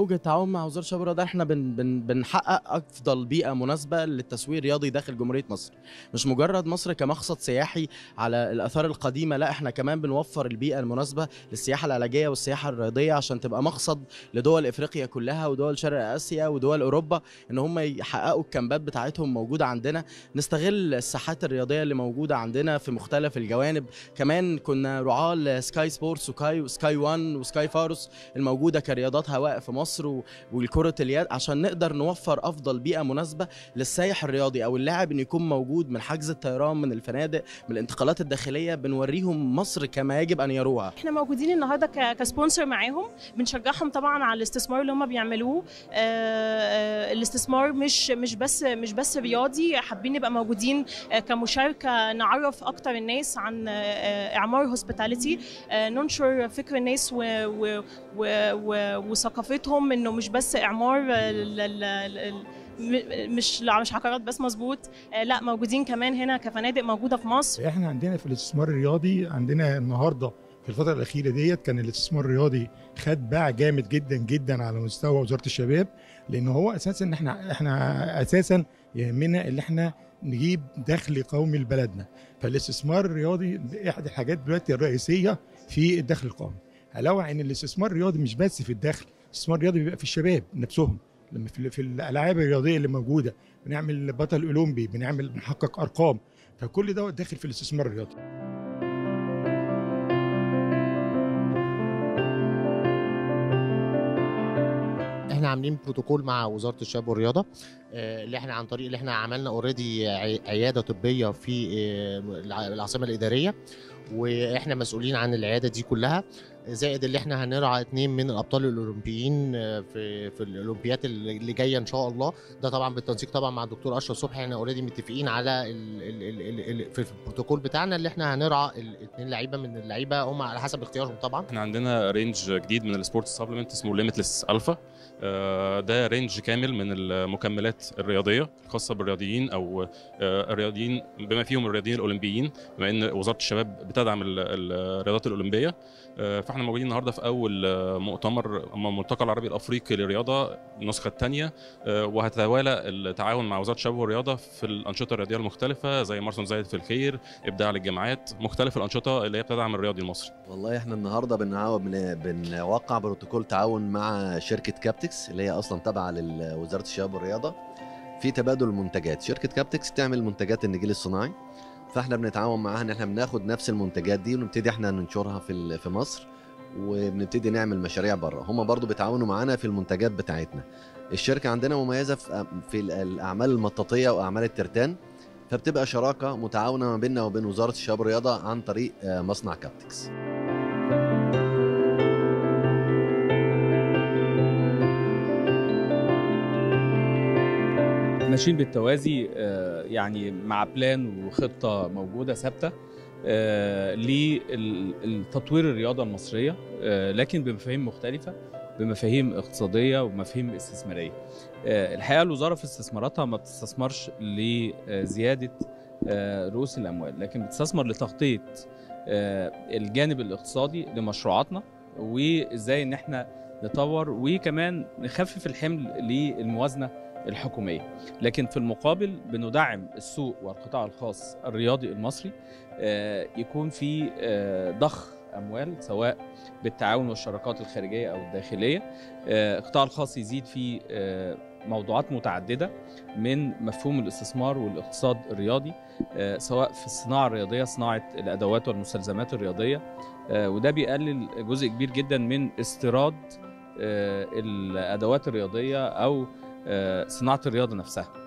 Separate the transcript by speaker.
Speaker 1: اوجه التعاون مع وزاره الشباب والرياضه احنا بن بن بنحقق افضل بيئه مناسبه للتسويق الرياضي داخل جمهوريه مصر مش مجرد مصر كمقصد سياحي على الاثار القديمه لا احنا كمان بنوفر البيئه المناسبه للسياحه العلاجيه والسياحه الرياضيه عشان تبقى مقصد لدول افريقيا كلها ودول شرق اسيا ودول اوروبا ان هم يحققوا الكامبات بتاعتهم موجوده عندنا نستغل الساحات الرياضيه اللي موجوده عندنا في مختلف الجوانب كمان كنا رعاه لسكاي سبورتس وسكاي سكاي 1 وسكاي فاروس الموجوده كرياضات هواء في مصر و- والكره اليد عشان نقدر نوفر افضل بيئه مناسبه للسايح الرياضي او اللاعب ان يكون موجود من حجز الطيران من الفنادق من الانتقالات الداخليه بنوريهم مصر كما يجب ان يروها
Speaker 2: احنا موجودين النهارده ك- كسبونسر معاهم بنشجعهم طبعا على الاستثمار اللي هم بيعملوه آه، آه، الاستثمار مش مش بس مش بس رياضي حابين نبقى موجودين آه، كمشاركه نعرف اكتر الناس عن آه، آه، اعمار هوسبيتاليتي ننشر فكر الناس و و و و وثقافتهم انه مش بس اعمار آه، ال- ال- ال- م- مش لا مش عقارات بس مظبوط آه، لا موجودين كمان هنا كفنادق موجوده في مصر
Speaker 3: احنا عندنا في الاستثمار الرياضي عندنا النهارده في الفتره الاخيره ديت كان الاستثمار الرياضي خد باع جامد جدا جدا على مستوى وزاره الشباب لان هو اساسا ان احنا احنا اساسا يهمنا ان احنا نجيب دخل قومي لبلدنا فالاستثمار الرياضي احد الحاجات دلوقتي الرئيسيه في الدخل القومي علاوه ان الاستثمار الرياضي مش بس في الدخل الاستثمار الرياضي بيبقى في الشباب نفسهم لما في, في الالعاب الرياضيه اللي موجوده بنعمل بطل اولمبي بنعمل بنحقق ارقام فكل ده داخل في الاستثمار الرياضي
Speaker 4: احنا عاملين بروتوكول مع وزاره الشباب والرياضه آه، اللي احنا عن طريق اللي احنا عملنا اوريدي عياده طبيه في آه، الع- العاصمه الاداريه واحنا مسؤولين عن العياده دي كلها زائد اللي احنا هنرعى اتنين من الابطال الاولمبيين آه، في في الاولمبيات اللي جايه ان شاء الله ده طبعا بالتنسيق طبعا مع الدكتور اشرف صبحي احنا اوريدي متفقين على ال ال ال ال ال في البروتوكول بتاعنا اللي احنا هنرعى الاثنين لعيبه من اللعيبه هم على حسب اختيارهم طبعا
Speaker 5: احنا عندنا رينج جديد من السبورت سبلمنت اسمه ليميتلس الفا ده رينج كامل من المكملات الرياضيه الخاصه بالرياضيين او آه، الرياضيين بما فيهم الرياضيين الاولمبيين بما ان وزاره الشباب بتدعم ال- الرياضات الاولمبيه آه، فاحنا موجودين النهارده في اول آه، مؤتمر أما الملتقى العربي الافريقي للرياضه النسخه الثانيه وهتتوالى التعاون مع وزاره الشباب والرياضه في الانشطه الرياضيه المختلفه زي ماراثون زايد في الخير ابداع للجامعات مختلف الانشطه اللي هي بتدعم الرياضي المصري
Speaker 6: والله احنا النهارده بنعاون بن- بنوقع بروتوكول تعاون مع شركه كابتكس اللي هي اصلا تابعه لوزاره الشباب والرياضه في تبادل منتجات شركه كابتكس بتعمل منتجات النجيل الصناعي فاحنا بنتعاون معاها ان احنا بناخد نفس المنتجات دي ونبتدي احنا ننشرها في ال- في مصر وبنبتدي نعمل مشاريع بره هم برضو بيتعاونوا معانا في المنتجات بتاعتنا الشركه عندنا مميزه في في ال- الاعمال المطاطيه واعمال الترتان فبتبقى شراكه متعاونه ما بيننا وبين وزاره الشباب والرياضه عن طريق آه، مصنع كابتكس
Speaker 7: ماشيين بالتوازي آه، يعني مع بلان وخطه موجوده ثابته آه، للتطوير الرياضه المصريه آه، لكن بمفاهيم مختلفه بمفاهيم اقتصاديه ومفاهيم استثماريه. آه، الحقيقه الوزاره في استثماراتها ما بتستثمرش لزياده آه، رؤوس الاموال لكن بتستثمر لتغطيه آه، الجانب الاقتصادي لمشروعاتنا وازاي ان احنا نطور وكمان نخفف الحمل للموازنه الحكوميه لكن في المقابل بندعم السوق والقطاع الخاص الرياضي المصري آه، يكون في آه، ضخ اموال سواء بالتعاون والشراكات الخارجيه او الداخليه آه، القطاع الخاص يزيد في آه، موضوعات متعدده من مفهوم الاستثمار والاقتصاد الرياضي آه، سواء في الصناعه الرياضيه صناعه الادوات والمستلزمات الرياضيه آه، وده بيقلل جزء كبير جدا من استيراد آه، الادوات الرياضيه او آه، صناعه الرياضه نفسها